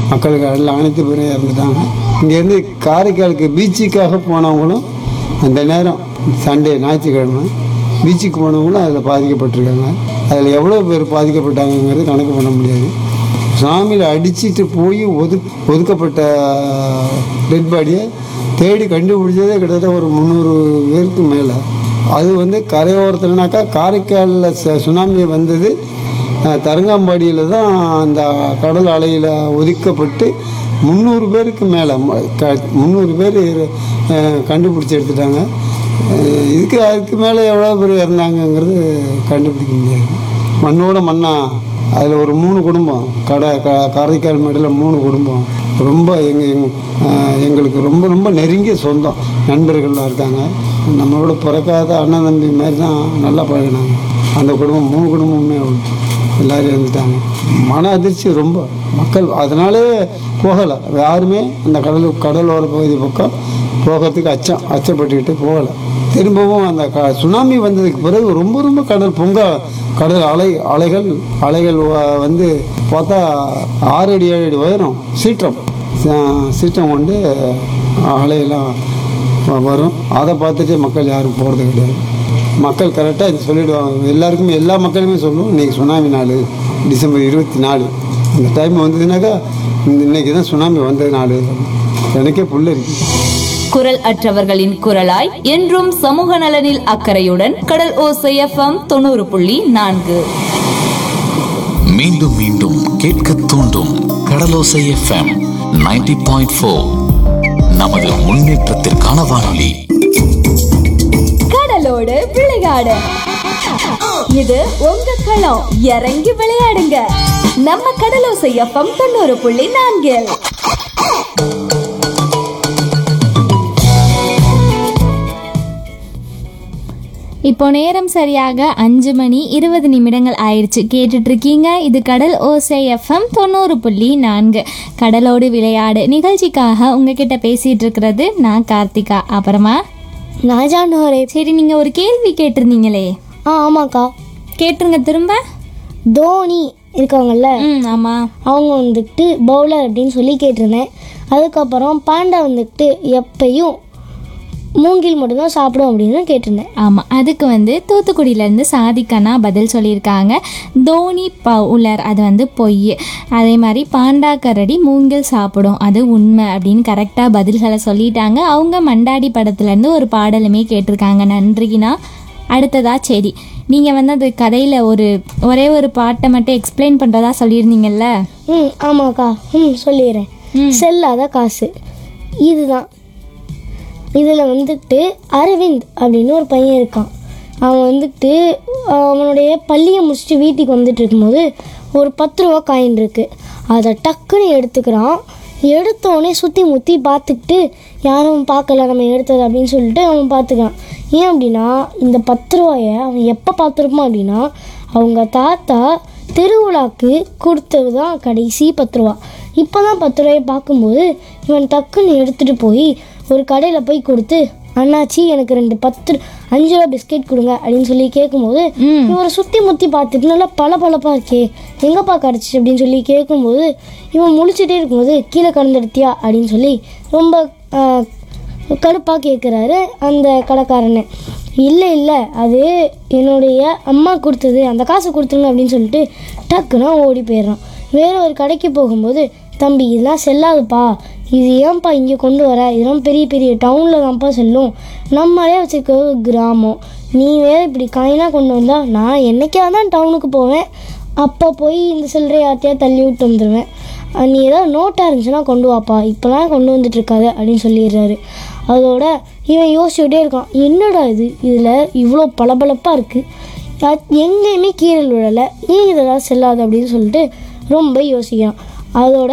மக்களுக்கு எல்லாம் அனைத்து பேரும் இறந்துட்டாங்க இங்கேருந்து காரைக்காலுக்கு பீச்சுக்காக போனவங்களும் அந்த நேரம் சண்டே ஞாயிற்றுக்கிழமை பீச்சுக்கு போனவங்களும் அதில் பாதிக்கப்பட்டிருக்காங்க அதில் எவ்வளோ பேர் பாதிக்கப்பட்டாங்கங்கிறது கணக்கு பண்ண முடியாது சாமியில் அடிச்சிட்டு போய் ஒது ஒதுக்கப்பட்ட டெட் பாடியை தேடி கண்டுபிடிச்சதே கிட்டத்தட்ட ஒரு முந்நூறு பேருக்கு மேலே அது வந்து கரையோரத்துலனாக்கா காரைக்காலில் ச- சுனாமி வந்தது அஹ், தரங்கம்பாடியில் தான் அந்த கடல் அலையில் ஒதுக்கப்பட்டு முந்நூறு பேருக்கு மேலே முந்நூறு பேர் அஹ், கண்டுபிடிச்சி எடுத்துட்டாங்க அஹ், இதுக்கு அதுக்கு மேலே எவ்வளோ பேர் இறந்தாங்கங்கிறது கண்டுபிடிக்க முடியாது மண்ணோட மண்ணா அதில் ஒரு மூணு குடும்பம் கடை க காரைக்கால் மேடையில் மூணு குடும்பம் ரொம்ப எங்கள் எங் ஆஹ் எங்களுக்கு ரொம்ப ரொம்ப நெருங்கிய சொந்தம் நண்பர்கள்லாம் இருக்காங்க நம்மளோட பிறக்காத அண்ணன் தம்பி மாதிரி தான் நல்லா பழகினாங்க அந்த குடும்பம் மூணு குடும்பமுமே எல்லாரும் இருந்துட்டாங்க மன அதிர்ச்சி ரொம்ப மக்கள் அதனாலே போகலை யாருமே அந்த கடல் கடலோர பகுதி பக்கம் போகிறதுக்கு அச்சம் அச்சப்பட்டுக்கிட்டு போகலை திரும்பவும் அந்த க சுனாமி வந்ததுக்கு பிறகு ரொம்ப ரொம்ப கடல் பொங்க கடல் அலை அலைகள் அலைகள் வ- வந்து பார்த்தா ஆறு அடி ஏழு அடி உயரம் சீற்றம் ச- சீற்றம் கொண்டு அலையெல்லாம் வ- வரும் அதை பார்த்துட்டு மக்கள் யாரும் போகிறது கிடையாது மக்கள் கரெக்டாக இது சொல்லிடுவாங்க எல்லாருக்குமே எல்லா மக்களுமே சொல்லுவோம் இன்றைக்கி சுனாமி நாள் டிசம்பர் இருபத்தி நாலு இந்த டைம் வந்ததுனாக்கா இந்த இன்னைக்கு தான் சுனாமி வந்தது நாள் எனக்கே புல் இருக்குது குரல் அற்றவர்களின் குரலாய் என்றும் சமூக நலனில் அக்கறையுடன் கடல் ஓசை எஃப்எம் தொண்ணூறு புள்ளி நான்கு மீண்டும் மீண்டும் கேட்க தூண்டும் கடலோசை எஃப்எம் 90.4 பாயிண்ட் நமது முன்னேற்றத்திற்கான வானொலி கடலோடு விளையாடு இது உங்க களம் இறங்கி விளையாடுங்க நம்ம கடலோசை எஃப்எம் தொண்ணூறு புள்ளி நான்கில் இப்போ நேரம் சரியாக அஞ்சு மணி இருபது நிமிடங்கள் ஆயிடுச்சு கேட்டுட்டு இருக்கீங்க இது கடல் ஓசை எஃப்எம் தொண்ணூறு புள்ளி நான்கு கடலோடு விளையாடு நிகழ்ச்சிக்காக உங்ககிட்ட பேசிட்டு இருக்கிறது நான் கார்த்திகா அப்புறமா நாஜானோரே சரி நீங்க ஒரு கேள்வி கேட்டிருந்தீங்களே ஆ ஆமாக்கா கேட்டுருங்க திரும்ப தோனி இருக்காங்கல்ல ம் ஆமா அவங்க வந்துட்டு பவுலர் அப்படின்னு சொல்லி கேட்டிருந்தேன் அதுக்கப்புறம் பாண்டா வந்துட்டு எப்பயும் மூங்கில் மட்டும்தான் சாப்பிடும் அப்படின்னு கேட்டிருந்தேன் ஆமாம் அதுக்கு வந்து தூத்துக்குடியிலேருந்து சாதிக்கனா பதில் சொல்லியிருக்காங்க தோனி பவுலர் அது வந்து பொய் அதே மாதிரி பாண்டா கரடி மூங்கில் சாப்பிடும் அது உண்மை அப்படின்னு கரெக்டாக பதில்களை சொல்லிட்டாங்க அவங்க மண்டாடி படத்துலேருந்து ஒரு பாடலுமே கேட்டிருக்காங்க நன்றினா அடுத்ததா சரி நீங்கள் வந்து அது கதையில் ஒரு ஒரே ஒரு பாட்டை மட்டும் எக்ஸ்பிளைன் பண்ணுறதா சொல்லியிருந்தீங்கல்ல ம் ஆமாக்கா ம் சொல்லிடுறேன் செல்லாத காசு இதுதான் இதில் வந்துட்டு அரவிந்த் அப்படின்னு ஒரு பையன் இருக்கான் அவன் வந்துட்டு அவனுடைய பள்ளியை முடிச்சுட்டு வீட்டுக்கு வந்துட்டு இருக்கும்போது ஒரு பத்து ரூபா காயின் இருக்கு அதை டக்குன்னு எடுத்துக்கிறான் எடுத்தோடனே சுற்றி முற்றி பார்த்துக்கிட்டு யாரும் பார்க்கல நம்ம எடுத்தது அப்படின்னு சொல்லிட்டு அவன் பார்த்துக்கிறான் ஏன் அப்படின்னா இந்த பத்து ரூபாயை அவன் எப்போ பார்த்துருப்பான் அப்படின்னா அவங்க தாத்தா திருவிழாக்கு கொடுத்தது தான் கடைசி பத்து ரூபா இப்போ தான் பத்து ரூபாயை பார்க்கும்போது இவன் டக்குன்னு எடுத்துகிட்டு போய் ஒரு கடையில் போய் கொடுத்து அண்ணாச்சி எனக்கு ரெண்டு பத்து அஞ்சு ரூபா பிஸ்கெட் கொடுங்க அப்படின்னு சொல்லி கேட்கும்போது இவரை சுற்றி முற்றி பார்த்துட்டு நல்லா பல பளபளப்பா இருக்கே எங்கப்பா கிடச்சி அப்படின்னு சொல்லி கேட்கும்போது இவன் முழிச்சிட்டே இருக்கும்போது கீழே கலந்துடுத்தியா அப்படின்னு சொல்லி ரொம்ப ஆஹ், கடுப்பாக கேட்குறாரு அந்த கடைக்காரனை இல்லை இல்லை அது என்னுடைய அம்மா கொடுத்தது அந்த காசு கொடுத்துருங்க அப்படின்னு சொல்லிட்டு டக்குன்னு அவன் ஓடி போயிடுறான் வேற ஒரு கடைக்கு போகும்போது தம்பி இதெல்லாம் செல்லாதுப்பா இது ஏன்ப்பா இங்கே கொண்டு வர இதெல்லாம் பெரிய பெரிய டவுனில் தான்ப்பா செல்லும் நம்மளே வச்சுருக்க ஒரு கிராமம் நீ வேற இப்படி காயினாக கொண்டு வந்தா நான் என்னைக்கா தான் டவுனுக்கு போவேன் அப்போ போய் இந்த சில்லறை யார்த்தையா தள்ளி விட்டு வந்துடுவேன் அஹ் நீ ஏதாவது நோட்டாக இருந்துச்சுன்னா கொண்டு வாப்பா இப்போலாம் கொண்டு வந்துட்டு இருக்காத அப்படின்னு சொல்லிடுறாரு அதோட இவன் யோசிச்சுக்கிட்டே இருக்கான் என்னடா இது இதில் இவ்வளோ பளபளப்பாக இருக்குது எங்கேயுமே கீரல் விழலை ஏன் இதெல்லாம் செல்லாது அப்படின்னு சொல்லிட்டு ரொம்ப யோசிக்கிறான் அதோட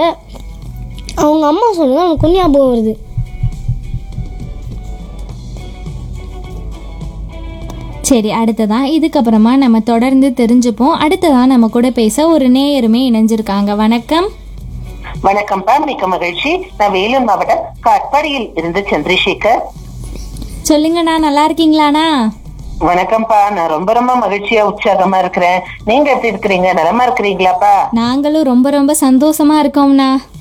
அவங்க அம்மா சொன்னது அவனுக்கு கொஞ்சம் ஞாபகம் வருது சரி அடுத்ததான் இதுக்கப்புறமா நம்ம தொடர்ந்து தெரிஞ்சுப்போம் அடுத்ததான் நம்ம கூட பேச ஒரு நேயருமே இணைஞ்சிருக்காங்க வணக்கம் வணக்கம்ப்பா மிக்க மகிழ்ச்சி நான் வேலூர் மாவட்டம் காட்பாடியில் இருந்து சந்திரசேகர் சொல்லுங்கண்ணா நல்லா இருக்கீங்களாண்ணா வணக்கம்ப்பா நான் ரொம்ப ரொம்ப மகிழ்ச்சியா உற்சாகமா இருக்கிறேன் நீங்க எப்படி இருக்கிறீங்க நலமா இருக்கிறீங்களாப்பா நாங்களும் ரொம்ப ரொம்ப சந்தோஷமா இருக்கோம்ண்ணா